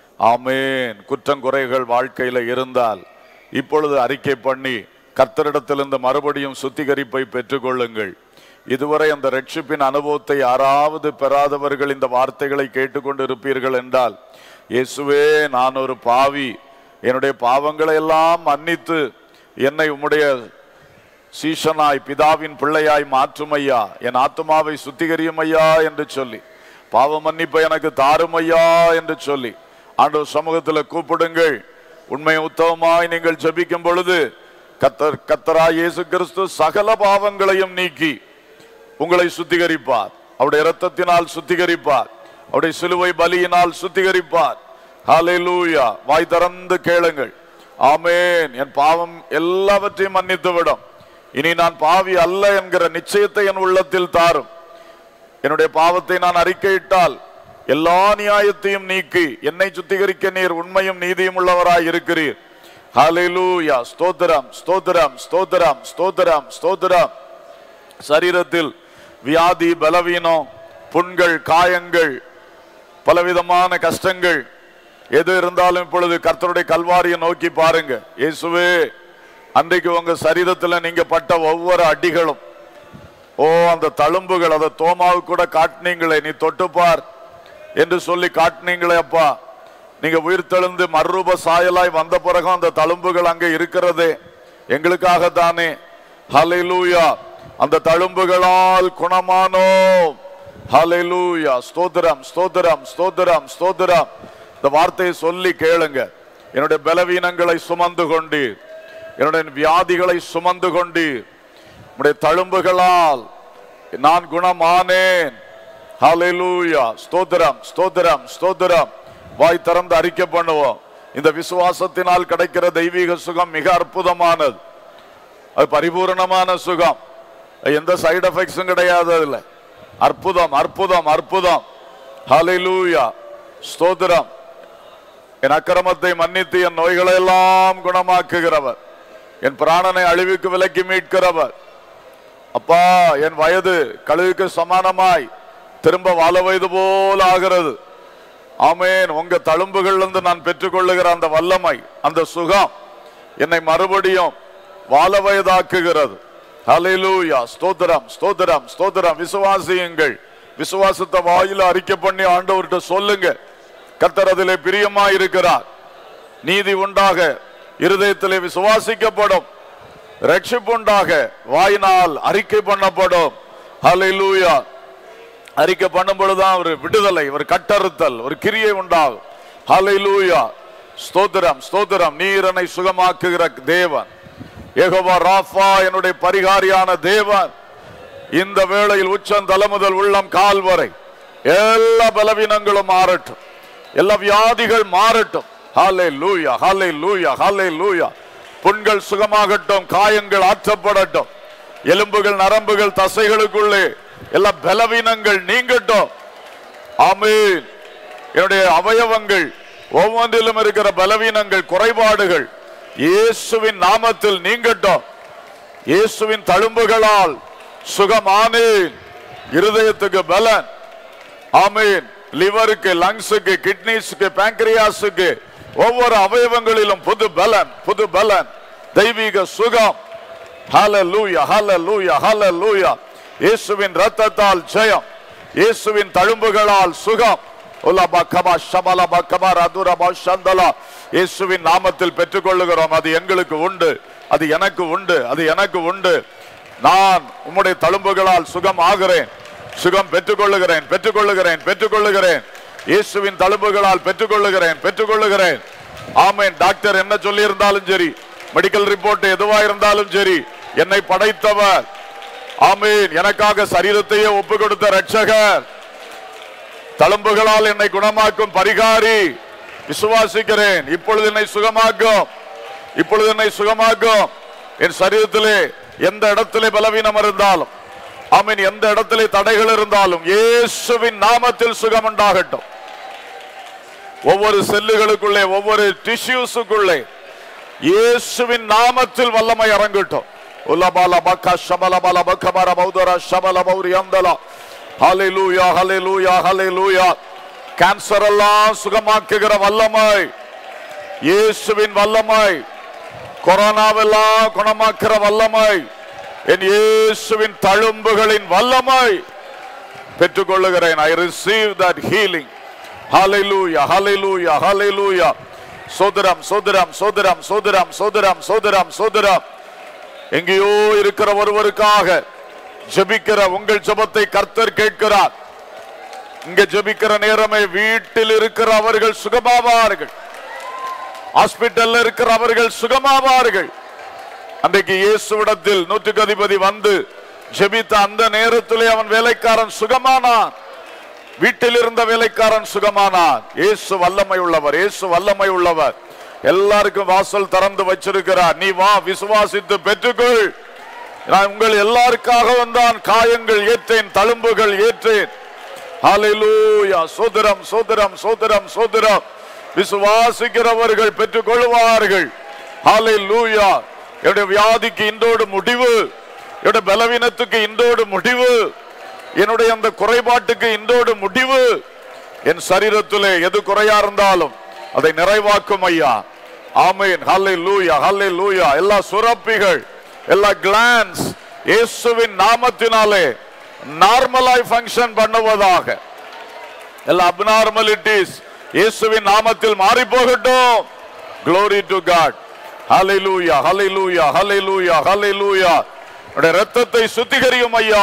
ஆமென் குற்றங்குறைகள் வாழ்க்கையில இருந்தால் இப்பொழுது அறிக்கை பண்ணி கர்த்தரிடத்திலிருந்து மறுபடியும் சுத்திகரிப்பை பெற்றுக்கொள்ளுங்கள் இதுவரை அந்த ரட்சிப்பின் அனுபவத்தை யாராவது பெறாதவர்கள் இந்த வார்த்தைகளை கேட்டுக்கொண்டு இருப்பீர்கள் என்றால் இயேசுவே நான் ஒரு பாவி என்னுடைய பாவங்களை எல்லாம் மன்னித்து என்னை உம்முடைய சீஷனாய் பிதாவின் பிள்ளையாய் மாற்றும் ஐயா என் ஆத்துமாவை சுத்திகரியும் ஐயா என்று சொல்லி பாவ மன்னிப்பை எனக்கு தாரும் ஐயா என்று சொல்லி ஆண்டவர் சமூகத்தில் கூப்பிடுங்கள் உண்மை உத்தவமாய் நீங்கள் ஜெபிக்கும் பொழுது கத்தர் கத்தராய் இயேசு கிறிஸ்து சகல பாவங்களையும் நீக்கி உங்களை சுத்திகரிப்பார் அவருடைய இரத்தத்தினால் சுத்திகரிப்பார் அவருடைய சிலுவை பலியினால் சுத்திகரிப்பார் ஹalleluya வாய் திறந்து கேளுங்கள் ஆமென் என் பாவம் எல்லாவற்றையும் மன்னித்து விடும் இனி நான் பாவி அல்ல என்கிற நிச்சயத்தை என் உள்ளத்தில் தாரும் என்னுடைய பாவத்தை நான் அறிக்கையிட்டால் எல்லா நியாயத்தையும் நீக்கி என்னை சுத்திகரிக்க நீர் உண்மையும் நீதியும் உள்ளவராய் இருக்கிறீர் ஹalleluya ஸ்தோத்திரம் ஸ்தோத்திரம் ஸ்தோத்திரம் ஸ்தோத்திரம் ஸ்தோத்திரம் சரீரத்தில் வியாதி பலவீனம் புண்கள் காயங்கள் பலவிதமான கஷ்டங்கள் எது இருந்தாலும் இப்பொழுது கர்த்தருடைய கல்வாரியை நோக்கி பாருங்க இயேசுவே அன்றைக்கு உங்க சரீரத்துல நீங்க பட்ட ஒவ்வொரு அடிகளும் ஓ அந்த தழும்புகள் அதை தோமாவு கூட காட்டினீங்களே நீ தொட்டுப்பார் என்று சொல்லி காட்டினீங்களே அப்பா நீங்க உயிர்த்தெழுந்து மறுரூப சாயலாய் வந்த பிறகும் அந்த தழும்புகள் அங்கே இருக்கிறதே எங்களுக்காக தானே ஹalleluya அந்த தழும்புகளால் குணமானோம் ஹalleluya ஸ்தோத்திரம் ஸ்தோத்திரம் ஸ்தோத்திரம் ஸ்தோத்திரம் இந்த வார்த்தையை சொல்லி கேளுங்க என்னுடைய பலவீனங்களை சுமந்து கொண்டு என்னுடைய வியாதிகளை சுமந்து கொண்டு உடைய தழும்புகளால் நான் குணமானேன் ஹalleluya ஸ்தோத்திரம் ஸ்தோத்திரம் ஸ்தோத்திரம் வாய் திறந்து அறிக்கை பண்ணுவோம் இந்த விசுவாசத்தினால் கிடைக்கிற தெய்வீக சுகம் மிக அற்புதமானது அது பரிபூரணமான சுகம் எந்த சைடு எஃபெக்ட்ஸும் கிடையாது அதுல அற்புதம் அற்புதம் அற்புதம் ஹalleluya ஸ்தோத்திரம் என் அக்கிரமத்தை மன்னித்து என் நோய்களை எல்லாம் குணமாக்குகிறவர் என் பிராணனை அழிவுக்கு விலக்கி மீட்கிறவர் அப்பா என் வயது கழுகுக்கு சமானமாய் திரும்ப வாழ வயது போல் ஆகிறது ஆமேன் உங்க தழும்புகள் இருந்து நான் பெற்றுக்கொள்ளுகிற அந்த வல்லமை அந்த சுகம் என்னை மறுபடியும் வாழ வயதாக்குகிறது ஹalleluya ஸ்தோத்திரம் ஸ்தோத்திரம் ஸ்தோத்திரம் விசுவாசியுங்கள் விசுவாசத்தை வாயில அறிக்கை பண்ணி ஆண்டவர்கிட்ட சொல்லுங்க கர்த்தர் அதிலே பிரியமாய் இருக்கிறார் நீதி உண்டாக இருதயத்திலே விசுவாசிக்கப்படும் ரட்சிப்பு உண்டாக வாயினால் அறிக்கை பண்ணப்படும் ஹalleluya அறிக்கை பண்ணும் பொழுதுதான் ஒரு விடுதலை ஒரு கட்டறுத்தல் ஒரு கிரியை உண்டாகும் ஹalleluya ஸ்தோத்திரம் ஸ்தோத்திரம் நீரனை சுகமாக்குகிற தேவன் யெகோவா ராஃபா என்னுடைய பரிகாரியான தேவன் இந்த வேளையில் உச்சம் தலை முதல் உள்ளம் கால் வரை எல்லா பலவீனங்களும் மாறட்டும் எல்லா வியாதிகள் மாறட்டும் ஹாலே லூயா ஹாலே லூயா ஹாலே லூயா புண்கள் சுகமாகட்டும் காயங்கள் ஆற்றப்படட்டும் எலும்புகள் நரம்புகள் தசைகளுக்குள்ளே எல்லா பலவீனங்கள் நீங்கட்டும் ஆமீன் என்னுடைய அவயவங்கள் ஒவ்வொன்றிலும் இருக்கிற பலவீனங்கள் குறைபாடுகள் இயேசுவின் நாமத்தில் நீங்கட்டும் இயேசுவின் தழும்புகளால் சுகமானேன் இருதயத்துக்கு பலன் ஆமீன் லிவருக்கு லங்ஸுக்கு கிட்னிஸுக்கு பேங்க்ரியாஸுக்கு ஒவ்வொரு அவயவங்களிலும் புது பலன் புது பலன் தெய்வீக சுகம் ஹalleluya ஹalleluya ஹalleluya இயேசுவின் இரத்தத்தால் ஜெயம் இயேசுவின் தழும்புகளால் சுகம் உலபா கபா ஷபலா பக்கபா ரதுரபா சந்தலா இயேசுவின் நாமத்தில் பெற்றுக்கொள்ளுகிறோம் அது எங்களுக்கு உண்டு அது எனக்கு உண்டு அது எனக்கு உண்டு நான் உம்முடைய தழும்புகளால் சுகம் ஆகிறேன் சுகம் பெற்றுக்கொள்ளுகிறேன் பெற்றுக்கொள்ளுகிறேன் பெற்றுக்கொள்ளுகிறேன் இயேசுவின் தழும்புகளால் பெற்றுக்கொள்ளுகிறேன் பெற்றுக்கொள்ளுகிறேன் ஆமேன் டாக்டர் என்ன சொல்லி இருந்தாலும் சரி மெடிக்கல் ரிப்போர்ட் எதுவா இருந்தாலும் சரி என்னை படைத்தவர் ஆமீன் எனக்காக சரீரத்தையே ஒப்பு கொடுத்த ரட்சகர் தழும்புகளால் என்னை குணமாக்கும் பரிகாரி விசுவாசிக்கிறேன் இப்பொழுது என்னை சுகமாக்கும் இப்பொழுது என்னை சுகமாக்கும் என் சரீரத்திலே எந்த இடத்திலே பலவீனம் இருந்தாலும் ஆமீன் எந்த இடத்திலே தடைகள் இருந்தாலும் இயேசுவின் நாமத்தில் சுகம் உண்டாகட்டும் ஒவ்வொரு செல்லுகளுக்குள்ளே ஒவ்வொரு டிஷ்யூஸுக்குள்ளே இயேசுவின் நாமத்தில் வல்லமை இறங்கட்டும் உலபால பக்க ஷபல பல பக்க மர மௌதர ஷபல மௌரி அந்தலா ஹalleluya ஹalleluya ஹalleluya கேன்சர் எல்லாம் சுகமாக்குகிற வல்லமை இயேசுவின் வல்லமை கொரோனாவெல்லாம் குணமாக்குற வல்லமை என் இயேசுவின் தழும்புகளின் வல்லமை பெற்றுக்கொள்ளுகிறேன் I receive that healing hallelujah hallelujah hallelujah சோதரம் சோதரம் சோதரம் சோதரம் சோதரம் சோதரம் சோதரம் எங்கேயோ இருக்கிற ஒருவருக்காக ஜெபிக்கிற உங்கள் ஜெபத்தை கர்த்தர் கேட்கிறார் இங்க ஜெபிக்கிற நேரமே வீட்டில் இருக்கிற அவர்கள் சுகமாவார்கள் ஹாஸ்பிட்டல்ல இருக்கிற அவர்கள் சுகமாவார்கள் அன்றைக்கு இயேசுவிடத்தில் நூற்றுக்கு அதிபதி வந்து ஜெபித்த அந்த நேரத்திலே அவன் வேலைக்காரன் சுகமானான் வீட்டில் இருந்த வேலைக்காரன் சுகமானான் இயேசு வல்லமை உள்ளவர் இயேசு வல்லமை உள்ளவர் எல்லாருக்கும் வாசல் திறந்து வச்சிருக்கிறார் நீ வா விசுவாசித்து பெற்றுக்கொள் நான் உங்கள் எல்லாருக்காக வந்தான் காயங்கள் ஏற்றேன் தழும்புகள் ஏற்றேன் ஹalleluya சோதரம் சோதரம் சோதரம் சோதரம் விசுவாசிக்கிறவர்கள் பெற்றுக் கொள்வார்கள் ஹalleluya என்னுடைய வியாதிக்கு இன்றோடு முடிவு என்னுடைய பலவீனத்துக்கு இன்றோடு முடிவு என்னுடைய அந்த குறைபாட்டுக்கு இன்றோடு முடிவு என் சரீரத்திலே எது குறையா இருந்தாலும் அதை நிறைவாக்கும் ஐயா ஆமேன் ஹல்லே லூயா ஹல்லே லூயா எல்லா சுரப்பிகள் எல்லா கிளான்ஸ் இயேசுவின் நாமத்தினாலே நார்மலாய் ஃபங்க்ஷன் பண்ணுவதாக எல்லா அப்நார்மலிட்டிஸ் இயேசுவின் நாமத்தில் மாறி போகட்டும் glory to god hallelujah hallelujah hallelujah hallelujah உடைய ரத்தத்தை சுத்திகரியும் ஐயா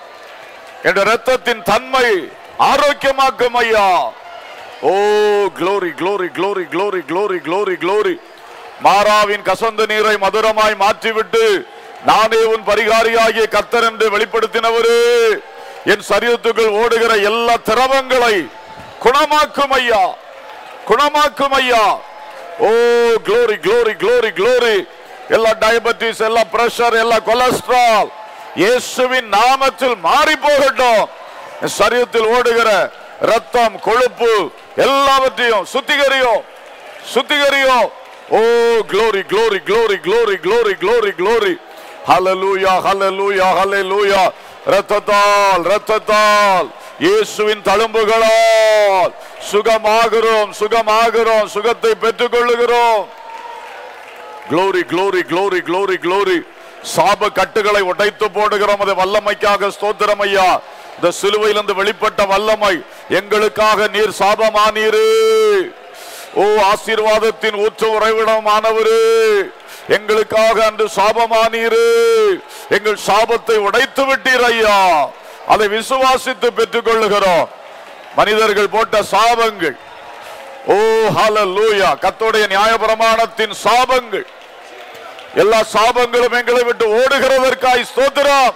என்ற ரத்தத்தின் தன்மை ஆரோக்கியமாக்கும் ஐயா oh glory glory glory glory glory glory glory மாறாவின் கசந்த நீரை மதுரமாய் மாற்றிவிட்டு நானே உன் பரிகாரியாகிய கர்த்தர் என்று வெளிப்படுத்தினவரே என் சரீரத்துக்குள் ஓடுகிற எல்லா திரவங்களை குணமாக்கும் ஐயா குணமாக்கும் ஐயா oh glory glory glory glory எல்லா டயபெட்டிஸ் எல்லா பிரஷர் எல்லா கொலஸ்ட்ரால் இயேசுவின் நாமத்தில் மாறி போகட்டும் என் சரீரத்தில் ஓடுகிற ரத்தம் கொழுப்பு எல்லாவற்றையும் சுத்திகரியும் சுத்திகரியும் ஓ glory glory glory glory glory glory glory hallelujah hallelujah hallelujah ரத்தத்தால் ரத்தத்தால் இயேசுவின் தழும்புகளால் சுகமாகிறோம் சுகமாகிறோம் சுகத்தை பெற்றுக் கொள்ளுகிறோம் glory glory glory glory glory சாப கட்டுகளை உடைத்து போடுகிறோம் அது வல்லமைக்காக ஸ்தோத்திரம் ஐயா இந்த சிலுவையிலிருந்து வெளிப்பட்ட வல்லமை எங்களுக்காக நீர் சாபமானீரு ஓ ஆசீர்வாதத்தின் ஊற்று உறைவிடமானவரு எங்களுக்காக அன்று சாபமானீரு எங்கள் சாபத்தை உடைத்து விட்டீர் ஐயா அதை விசுவாசித்து பெற்றுக் கொள்ளுகிறோம் மனிதர்கள் போட்ட சாபங்கள் ஓ ஹalleluya கர்த்தருடைய நியாயப்பிரமாணத்தின் சாபங்கள் எல்லா சாபங்களும் எங்களை விட்டு ஓடுகிறதற்காய் ஸ்தோத்திரம்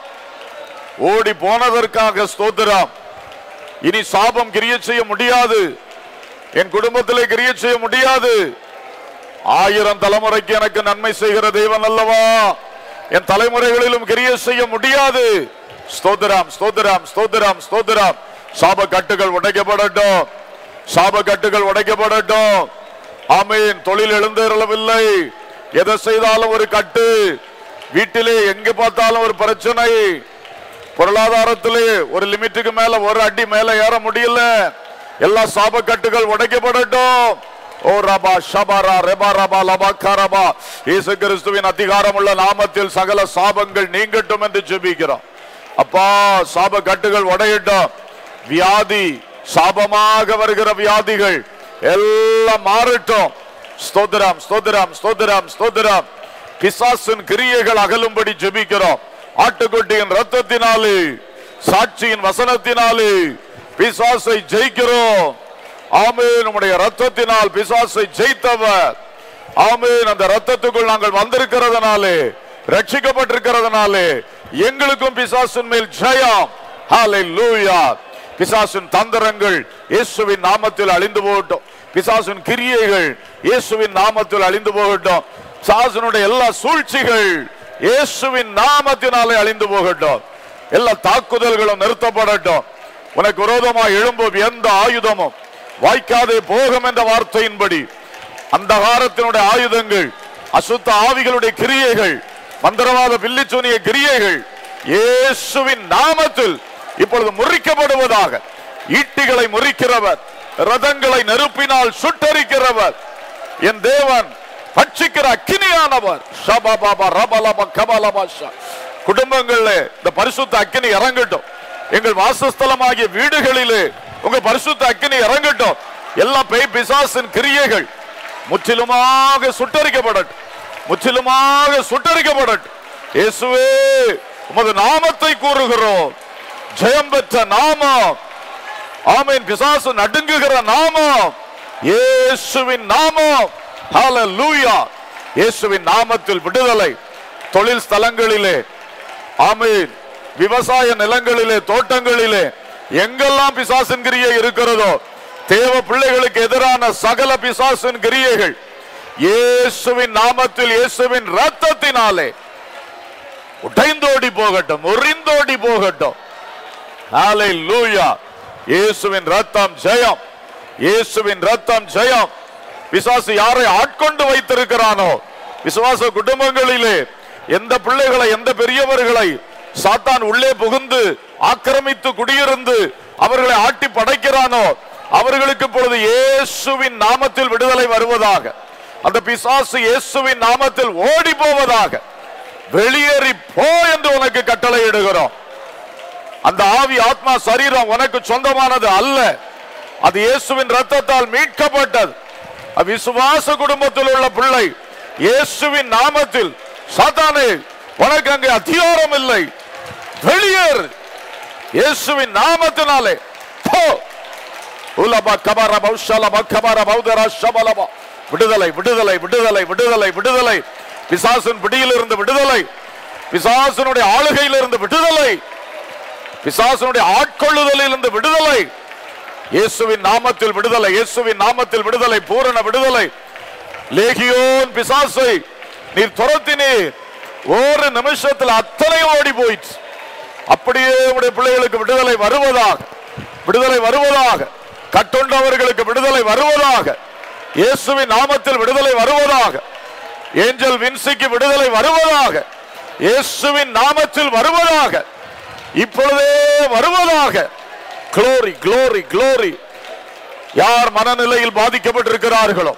ஓடி போனதற்காக ஸ்தோத்திரம் இனி சாபம் கிரிய செய்ய முடியாது என் குடும்பத்திலே கிரிய செய்ய முடியாது ஆயிரம் தலைமுறைக்கு எனக்கு நன்மை செய்கிற தெய்வன் அல்லவா என் தலைமுறைகளிலும் கிரிய செய்ய முடியாது ஸ்தோத்திரம் ஸ்தோத்திரம் ஸ்தோத்திரம் ஸ்தோத்திரம் சாப கட்டுகள் உடைக்கப்படட்டும் சாப கட்டுகள் உடைக்கப்படட்டும் ஆமீன் தொழில் எழுந்தேறவில்லை எதை செய்தாலும் ஒரு கட்டு வீட்டிலே எங்க பார்த்தாலும் ஒரு பிரச்சனை பொருளாதாரத்திலே ஒரு லிமிட்டுக்கு மேல ஒரு அடி மேல ஏற முடியல எல்லா சாப கட்டுகள் உடைக்கப்படட்டும் ஓ ரபா ஷபாரா ரெபா ரபா லபா கரபா இயேசு கிறிஸ்துவின் அதிகாரம் உள்ள நாமத்தில் சகல சாபங்கள் நீங்கட்டும் என்று ஜெபிக்கிறோம் அப்பா சாப கட்டுகள் உடையட்டும் வியாதி சாபமாக வருகிற வியாதிகள் எல்லாம் மாறட்டும் ஸ்தோத்திரம் ஸ்தோத்திரம் ஸ்தோத்திரம் ஸ்தோத்திரம் பிசாசின் கிரியைகள் அகலும்படி ஜெபிக்கிறோம் ஆட்டுக்குட்டியின் ரத்தத்தினாலே சாட்சியின் வசனத்தினாலே பிசாசை ஜெயிக்கிறோம் ஆமென் நம்முடைய ரத்தத்தினால் பிசாசை ஜெயித்தவர் ஆமென் அந்த ரத்தத்துக்குள் நாங்கள் வந்திருக்கிறதுனாலே ரட்சிக்கப்பட்டிருக்கிறதுனாலே எங்களுக்கும் பிசாசின் மேல் ஜெயம் ஹalleluya பிசாசின் தந்திரங்கள் இயேசுவின் நாமத்தில் அழிந்து போகட்டும் பிசாசின் கிரியைகள் இயேசுவின் நாமத்தில் அழிந்து போகட்டும் பிசாசினுடைய எல்லா சூழ்ச்சிகள் இயேசுவின் நாமத்தினாலே அழிந்து போகட்டும் எல்லா தாக்குதல்களும் நிறுத்தப்படட்டும் உனக்கு விரோதமாக எழும்பும் எந்த ஆயுதமும் வாய்க்காதே போகும் என்ற வார்த்தையின்படி அந்தகாரத்தினுடைய ஆயுதங்கள் அசுத்த ஆவிகளுடைய கிரியைகள் மந்திரவாத பில்லிச்சூனிய கிரியைகள் இயேசுவின் நாமத்தில் இப்பொழுது முறிக்கப்படுவதாக ஈட்டிகளை முறிக்கிறவர் ரதங்களை நெருப்பினால் சுட்டரிக்கிறவர் என் தேவன் பட்சிக்கிற அக்கினியானவர் ஷபபப ரபலப கபலப ஷ. குடும்பங்கள்ல இந்த பரிசுத்த அக்கினி இறங்கட்டும் எங்கள் வாசஸ்தலமாகிய வீடுகளிலே உங்க பரிசுத்த அக்கினி இறங்கட்டும் எல்லா பேய் பிசாசின் கிரியைகள் முற்றிலுமாக சுட்டரிக்கப்படட்டும் முற்றிலுமாக சுட்டரிக்கப்படட்டும் இயேசுவே உமது நாமத்தை கூறுகிறோம் ஜெயம் பெற்ற நாமம் ஆமென் பிசாசு நடுங்குகிற நாமம் இயேசுவின் நாமம் ஹalleluya இயேசுவின் நாமத்தில் விடுதலை தொழில் ஸ்தலங்களிலே ஆமென் விவசாய நிலங்களிலே தோட்டங்களிலே எங்கெல்லாம் பிசாசின் கிரியை இருக்கிறதோ தேவ பிள்ளைகளுக்கு எதிரான சகல பிசாசின் கிரியைகள் இயேசுவின் நாமத்தில் இயேசுவின் ரத்தத்தினாலே உடைந்தோடி போகட்டும் முறிந்தோடி போகட்டும் ஹalleluya இயேசுவின் ரத்தம் ஜெயம் இயேசுவின் ரத்தம் ஜெயம் பிசாசு யாரை ஆட்கொண்டு வைத்திருக்கிறானோ விசுவாச குடும்பங்களிலே எந்த பிள்ளைகளை எந்த பெரியவர்களை சாத்தான் உள்ளே புகுந்து ஆக்கிரமித்து குடியிருந்து அவர்களை ஆட்டி படைக்கிறானோ அவர்களுக்கு இப்பொழுது இயேசுவின் நாமத்தில் விடுதலை வருவதாக அந்த பிசாசு இயேசுவின் நாமத்தில் ஓடி போவதாக வெளியேறி போ என்று உனக்கு கட்டளை இடுகிறோம் அந்த ஆவி ஆத்மா சரீரம் உனக்கு சொந்தமானது அல்ல அது இயேசுவின் ரத்தத்தால் மீட்கப்பட்டது அது விசுவாச குடும்பத்தில் உள்ள பிள்ளை இயேசுவின் நாமத்தில் சாத்தானே உனக்கு அங்கே அதிகாரம் இல்லை வெளியேறு இயேசுவின் நாமத்தினாலே போ உலப கபர பௌஷலப கபர பௌதர ஷபலப விடுதலை விடுதலை விடுதலை விடுதலை விடுதலை பிசாசின் பிடியிலிருந்து விடுதலை பிசாசினுடைய ஆளுகையிலிருந்து விடுதலை பிசாசனுடைய ஆட்கொள்ளுதலில் இருந்து விடுதலை இயேசுவின் நாமத்தில் விடுதலை இயேசுவின் நாமத்தில் விடுதலை பூரண விடுதலை லேகியோன் பிசாசை நீர் துரத்தினீர் ஒரு நிமிஷத்தில் அத்தனை ஓடி போயிற்று அப்படியே உடைய பிள்ளைகளுக்கு விடுதலை வருவதாக விடுதலை வருவதாக கட்டுண்டவர்களுக்கு விடுதலை வருவதாக இயேசுவின் நாமத்தில் விடுதலை வருவதாக ஏஞ்சல் வின்சிக்கு விடுதலை வருவதாக இயேசுவின் நாமத்தில் வருவதாக இப்பொழுதே வருவதாக குளோரி குளோரி குளோரி யார் மனநிலையில் பாதிக்கப்பட்டிருக்கிறார்களோ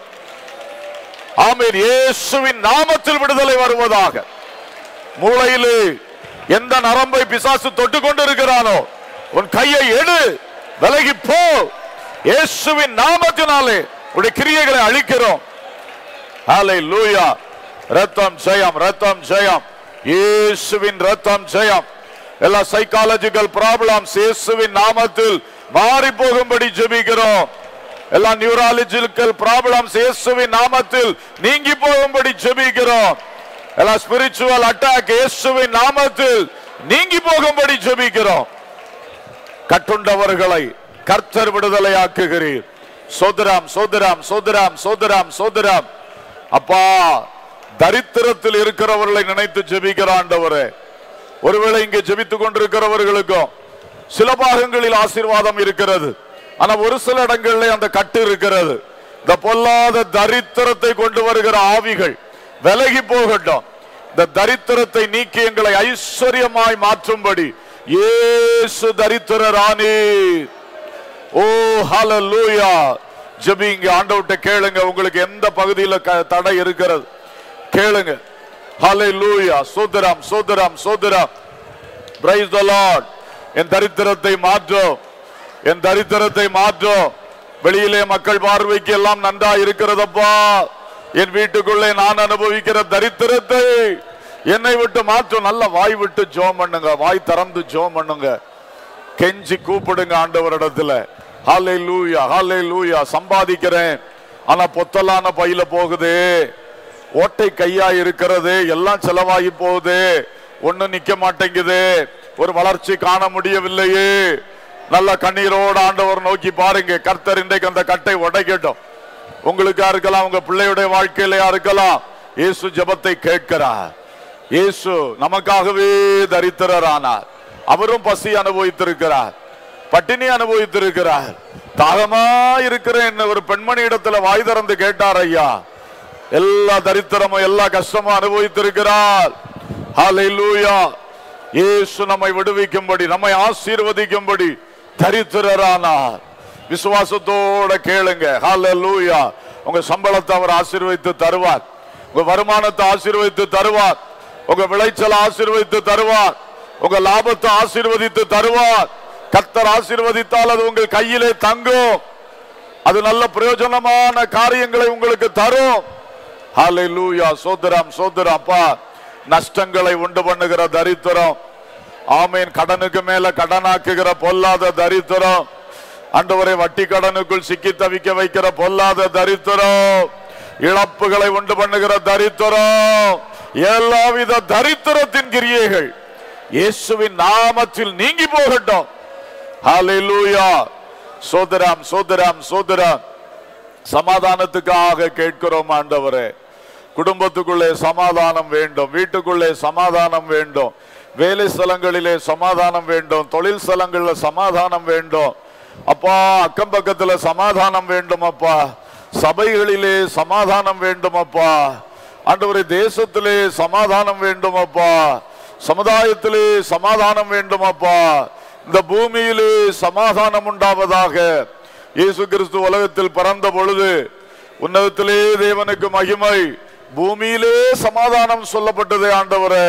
ஆமீன் இயேசுவின் நாமத்தில் விடுதலை வருவதாக மூளையிலே எந்த நரம்பை பிசாசு தொட்டு கொண்டிருக்கிறானோ உன் கையை எடு விலகி போ இயேசுவின் நாமத்தினாலே உடைய கிரியைகளை அழிக்கிறோம் ஹாலே லூயா ரத்தம் ஜெயம் ரத்தம் ஜெயம் இயேசுவின் ரத்தம் ஜெயம் எல்லா சைக்காலஜிக்கல் ப்ராப்ளம்ஸ் இயேசுவின் நாமத்தில் மாறி போகும்படி ஜெபிக்கிறோம் எல்லா நியூராலஜிக்கல் ப்ராப்ளம்ஸ் இயேசுவின் நாமத்தில் நீங்கி போகும்படி ஜெபிக்கிறோம் எல்லா ஸ்பிரிச்சுவல் அட்டாக் இயேசுவின் நாமத்தில் நீங்கி போகும்படி ஜெபிக்கிறோம் கட்டுண்டவர்களை கர்த்தர் விடுதலையாக்குகிறீர் சோதராம் சோதராம் சோதராம் சோதராம் சோதராம் அப்பா தரித்திரத்தில் இருக்கிறவர்களை நினைத்து ஜெபிக்கிற ஆண்டவரே ஒருவேளை இங்கே ஜெபித்துக் கொண்டிருக்கிறவர்களுக்கும் சில பாகங்களில் ஆசீர்வாதம் இருக்கிறது ஆனா ஒரு சில இடங்களிலே அந்த கட்டு இருக்கிறது இந்த பொல்லாத தரித்திரத்தை கொண்டு வருகிற ஆவிகள் விலகி போகட்டும் இந்த தரித்திரத்தை நீக்கி எங்களை ஐஸ்வர்யமாய் மாற்றும்படி இயேசு தரித்திரரானே ஓ ஹalleluya ஜெபிங்க ஆண்டவர்ட்ட கேளுங்க உங்களுக்கு எந்த பகுதியில க- தடை இருக்கிறது கேளுங்க ஹalleluya சோதரம் சோதரம் சோதரம் பிரைஸ் த லார்ட் என் தரித்திரத்தை மாற்றும் என் தரித்திரத்தை மாற்றும் வெளியிலே மக்கள் பார்வைக்கு எல்லாம் நன்றா இருக்கிறதப்பா என் வீட்டுக்குள்ளே நான் அனுபவிக்கிற தரித்திரத்தை என்னை விட்டு மாற்றும் நல்ல வாய் விட்டு ஜோம் பண்ணுங்க வாய் திறந்து ஜோம் பண்ணுங்க கெஞ்சி கூப்பிடுங்க ஆண்டவரிடத்துல ஹாலே லூயா ஹாலே லூயா சம்பாதிக்கிறேன் ஆனா பொத்தலான பையில போகுது ஓட்டை கையா இருக்கிறது எல்லாம் செலவாகி போகுது ஒண்ணு நிக்க மாட்டேங்குது ஒரு வளர்ச்சி காண முடியவில்லையே நல்ல கண்ணீரோடு ஆண்டவர் நோக்கி பாருங்க கர்த்தர் இன்றைக்கு அந்த கட்டை உடைக்கட்டும் உங்களுக்கா இருக்கலாம் உங்க பிள்ளையுடைய வாழ்க்கையிலயா இருக்கலாம் இயேசு ஜெபத்தை கேட்கிறார் இயேசு நமக்காகவே தரித்திரரானார் அவரும் பசி அனுபவித்திருக்கிறார் பட்டினி அனுபவித்திருக்கிறார் தாகமா இருக்கிறேன் ஒரு பெண்மணி இடத்துல வாய் திறந்து கேட்டார் ஐயா எல்லா தரித்திரமும் எல்லா கஷ்டமும் அனுபவித்திருக்கிறார் ஹalleluya இயேசு நம்மை விடுவிக்கும்படி நம்மை ஆசீர்வதிக்கும்படி தரித்திரரானார் விசுவாசத்தோட கேளுங்க ஹalleluya உங்க சம்பளத்தை அவர் ஆசீர்வதித்து தருவார் உங்க வருமானத்தை ஆசீர்வதித்து தருவார் உங்க விளைச்சல் ஆசீர்வதித்து தருவார் உங்க லாபத்தை ஆசீர்வதித்து தருவார் கத்தர் ஆசீர்வதித்தால் அது உங்கள் கையிலே தங்கும் அது நல்ல பிரயோஜனமான காரியங்களை உங்களுக்கு தரும் ஹalleluya சோதரம் சோதரம் அப்பா நஷ்டங்களை உண்டு பண்ணுகிற தரித்திரம் ஆமீன் கடனுக்கு மேல கடனாக்குகிற பொல்லாத தரித்திரம் ஆண்டவரை வட்டி கடனுக்குள் சிக்கி தவிக்க வைக்கிற பொல்லாத தரித்திரம் இழப்புகளை உண்டு பண்ணுகிற தரித்திரம் எல்லாவித தரித்திரத்தின் கிரியைகள் இயேசுவின் நாமத்தில் நீங்கி போகட்டும் ஹalleluya சோதரம் சோதரம் சோதரம் சமாதானத்துக்காக கேட்கிறோம் ஆண்டவரே குடும்பத்துக்குள்ளே சமாதானம் வேண்டும் வீட்டுக்குள்ளே சமாதானம் வேண்டும் வேலை ஸ்தலங்களிலே சமாதானம் வேண்டும் தொழில் ஸ்தலங்களில் சமாதானம் வேண்டும் அப்பா அக்கம் பக்கத்துல சமாதானம் வேண்டும் அப்பா சபைகளிலே சமாதானம் வேண்டும் அப்பா ஆண்டவரே தேசத்திலே சமாதானம் வேண்டும் அப்பா சமுதாயத்திலே சமாதானம் வேண்டும் அப்பா இந்த பூமியிலே சமாதானம் உண்டாவதாக இயேசு கிறிஸ்து உலகத்தில் பிறந்த பொழுது உன்னதத்திலே தேவனுக்கு மகிமை பூமியிலே சமாதானம் சொல்லப்பட்டதே ஆண்டவரே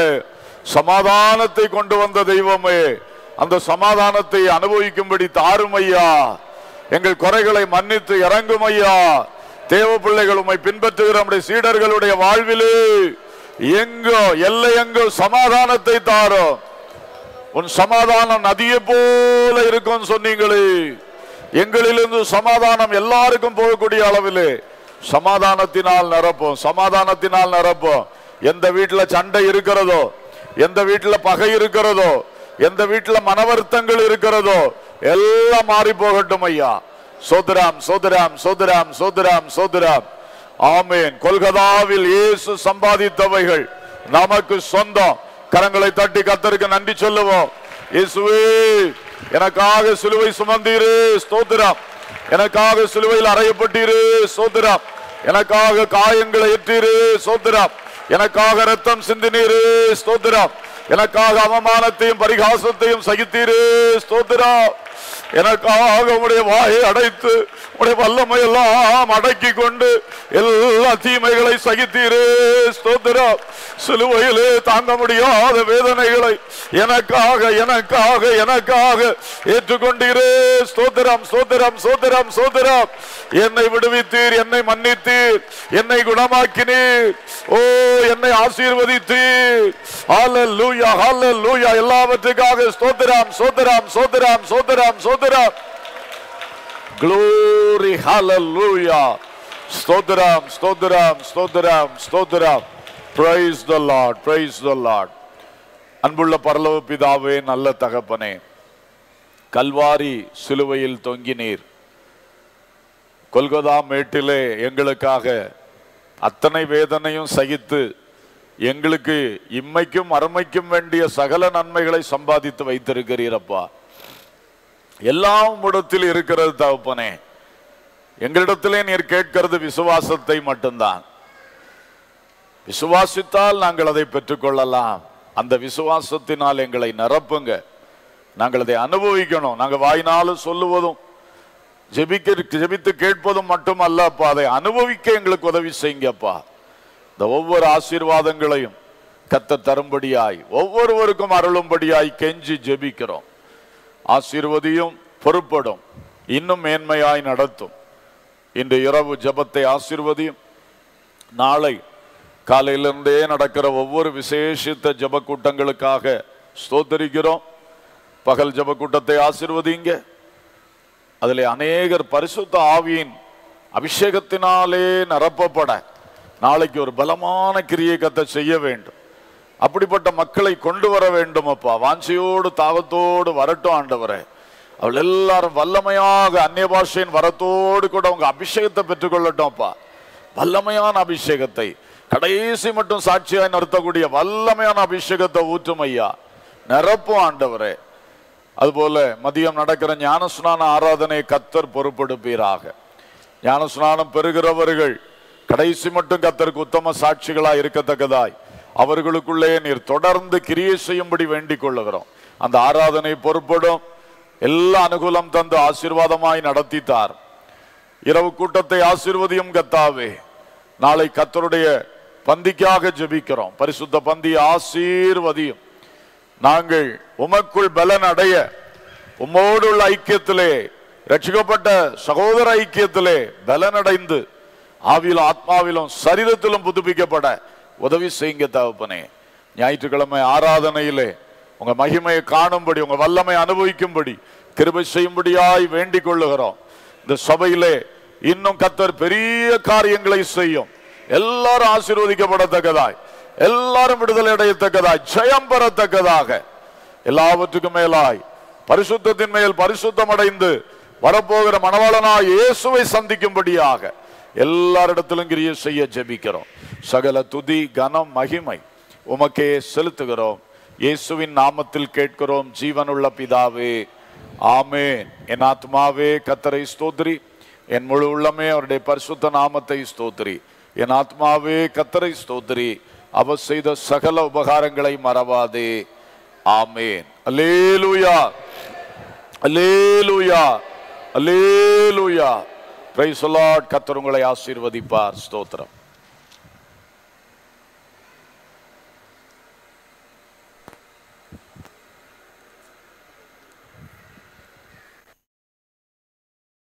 சமாதானத்தை கொண்டு வந்த தெய்வமே அந்த சமாதானத்தை அனுபவிக்கும்படி தாரும் ஐயா எங்கள் குறைகளை மன்னித்து இறங்கும் ஐயா தேவ பிள்ளைகள் உம்மை பின்பற்றுகிற நம்முடைய சீடர்களுடைய வாழ்விலே எங்கோ எல்லை எங்கோ சமாதானத்தை தாரும் உன் சமாதானம் நதியை போல இருக்கும் சொன்னீங்களே எங்களிலிருந்து சமாதானம் எல்லாருக்கும் போகக்கூடிய அளவிலே சமாதானத்தினால் நிரப்போம் சமாதானத்தினால் நிரப்போம் எந்த வீட்டுல சண்டை இருக்கிறதோ எந்த வீட்டுல பகை இருக்கிறதோ எந்த வீட்டுல மனவருத்தங்கள் இருக்கிறதோ எல்லாம் மாறி போகட்டும் ஐயா சோதராம் சோதராம் சோதராம் சோதராம் சோதராம் ஆமேன் கொல்கதாவில் இயேசு சம்பாதித்தவைகள் நமக்கு சொந்தம் கரங்களை தட்டி கத்தருக்கு நன்றி சொல்லுவோம் இயேசுவே எனக்காக சிலுவை சுமந்தீரு ஸ்தோத்திரம் எனக்காக சிலுவையில் அறையப்பட்டீரு சோத்திரம் எனக்காக காயங்களை ஏற்றீரு சோத்திரம் எனக்காக ரத்தம் சிந்தினீரு ஸ்தோத்திரம் எனக்காக அவமானத்தையும் பரிகாசத்தையும் சகித்தீரு ஸ்தோத்திரம் எனக்காக உடைய வாயை அடைத்து உடைய வல்லமை எல்லாம் அடக்கி கொண்டு எல்லா தீமைகளை சகித்தீரு ஸ்தோத்திரம் சிலுவையிலே தாங்க முடியாத வேதனைகளை எனக்காக எனக்காக எனக்காக ஏற்றுக்கொண்டீரே ஸ்தோத்திரம் ஸ்தோத்திரம் ஸ்தோத்திரம் ஸ்தோத்திரம் என்னை விடுவித்தீர் என்னை மன்னித்தீர் என்னை குணமாக்கினீர் ஓ என்னை ஆசீர்வதித்தீர் ஹalleluya ஹalleluya எல்லாவற்றுக்காக ஸ்தோத்திரம் ஸ்தோத்திரம் ஸ்தோத்திரம் ஸ்தோத்திரம் ஸ்தோத்திரம் glory hallelujah ஸ்தோத்திரம் ஸ்தோத்திரம் ஸ்தோத்திரம் ஸ்தோத்திரம் praise the lord praise the lord அன்புள்ள பரலோக பிதாவே நல்ல தகப்பனே கல்வாரி சிலுவையில் தொங்கினீர் கொல்கதா மேட்டிலே எங்களுக்காக அத்தனை வேதனையும் சகித்து எங்களுக்கு இம்மைக்கும் அருமைக்கும் வேண்டிய சகல நன்மைகளை சம்பாதித்து வைத்திருக்கிறீரப்பா எல்லாம் உம்மிடத்தில் இருக்கிறது தகப்பனே எங்களிடத்திலே நீர் கேட்கிறது விசுவாசத்தை மட்டும்தான் விசுவாசித்தால் நாங்கள் அதை பெற்றுக்கொள்ளலாம் அந்த விசுவாசத்தினால் எங்களை நிரப்புங்க நாங்கள் அதை அனுபவிக்கணும் நாங்கள் வாயினாலும் சொல்லுவதும் ஜெபிக்க ஜெபித்து கேட்பதும் மட்டுமல்ல அப்பா அதை அனுபவிக்க எங்களுக்கு உதவி செய்யுங்கப்பா இந்த ஒவ்வொரு ஆசீர்வாதங்களையும் கத்த தரும்படியாய் ஒவ்வொருவருக்கும் அருளும்படியாய் கெஞ்சி ஜெபிக்கிறோம் ஆசீர்வதியும் பொறுப்படும் இன்னும் மேன்மையாய் நடத்தும் இன்று இரவு ஜெபத்தை ஆசீர்வதியும் நாளை காலையிலிருந்தே நடக்கிற ஒவ்வொரு விசேஷித்த ஜெப கூட்டங்களுக்காக ஸ்தோத்தரிக்கிறோம் பகல் ஜெப கூட்டத்தை ஆசீர்வதிங்க அதில் அநேகர் பரிசுத்த ஆவியின் அபிஷேகத்தினாலே நிரப்பப்பட நாளைக்கு ஒரு பலமான கிரியை கத்த செய்ய வேண்டும் அப்படிப்பட்ட மக்களை கொண்டு வர வேண்டும் அப்பா வாஞ்சியோடு தாகத்தோடு வரட்டும் ஆண்டவரே அவள் எல்லாரும் வல்லமையாக அந்நிய பாஷையின் வரத்தோடு கூட உங்க அபிஷேகத்தை பெற்றுக்கொள்ளட்டும் அப்பா வல்லமையான அபிஷேகத்தை கடைசி மட்டும் சாட்சியாய் நடத்தக்கூடிய வல்லமையான அபிஷேகத்தை ஊற்றும் ஐயா நிரப்பும் ஆண்டவரே அதுபோல மதியம் நடக்கிற ஞானஸ்நான ஆராதனை கத்தர் பொறுப்பெடுப்பீராக ஞானஸ்நானம் பெறுகிறவர்கள் கடைசி மட்டும் கத்தருக்கு உத்தம சாட்சிகளாய் இருக்கத்தக்கதாய் அவர்களுக்குள்ளே நீர் தொடர்ந்து கிரியை செய்யும்படி வேண்டிக் கொள்ளுகிறோம் அந்த ஆராதனை பொறுப்படும் எல்லா அனுகூலம் தந்து ஆசீர்வாதமாய் நடத்தித்தார் இரவு கூட்டத்தை ஆசீர்வதியும் கத்தாவே நாளை கத்தருடைய பந்திக்காக ஜெபிக்கிறோம் பரிசுத்த பந்தி ஆசீர்வதியும் நாங்கள் உமக்குள் பலன் அடைய உம்மோடு உள்ள ஐக்கியத்திலே ரட்சிக்கப்பட்ட சகோதர ஐக்கியத்திலே பலனடைந்து ஆவியிலும் ஆத்மாவிலும் சரீரத்திலும் புதுப்பிக்கப்பட உதவி செய்யுங்க தகப்பனே ஞாயிற்றுக்கிழமை ஆராதனையிலே உங்க மகிமையை காணும்படி உங்க வல்லமை அனுபவிக்கும்படி கிருபை செய்யும்படியாய் வேண்டிக் கொள்ளுகிறோம் இந்த சபையிலே இன்னும் கத்தர் பெரிய காரியங்களை செய்யும் எல்லாரும் ஆசீர்வதிக்கப்படத்தக்கதாய் எல்லாரும் விடுதலை அடையத்தக்கதாய் ஜெயம் பெறத்தக்கதாக எல்லாவற்றுக்கும் மேலாய் பரிசுத்தத்தின் மேல் பரிசுத்தம் அடைந்து வரப்போகிற மணவாளனாய் இயேசுவை சந்திக்கும்படியாக எல்லாரிடத்திலும் கிரிய செய்ய ஜெபிக்கிறோம் சகல துதி கனம் மகிமை உமக்கே செலுத்துகிறோம் இயேசுவின் நாமத்தில் கேட்கிறோம் ஜீவனுள்ள பிதாவே ஆமென் என் ஆத்மாவே கத்தரை ஸ்தோத்திரி என் முழு உள்ளமே அவருடைய பரிசுத்த நாமத்தை ஸ்தோத்திரி என் ஆத்மாவே கத்தரை ஸ்தோத்திரி அவர் செய்த சகல உபகாரங்களை மறவாதே ஆமேன் அல்லேலூயா அல்லேலூயா அல்லேலூயா பிரைஸ் கத்தர் உங்களை ஆசீர்வதிப்பார் ஸ்தோத்திரம்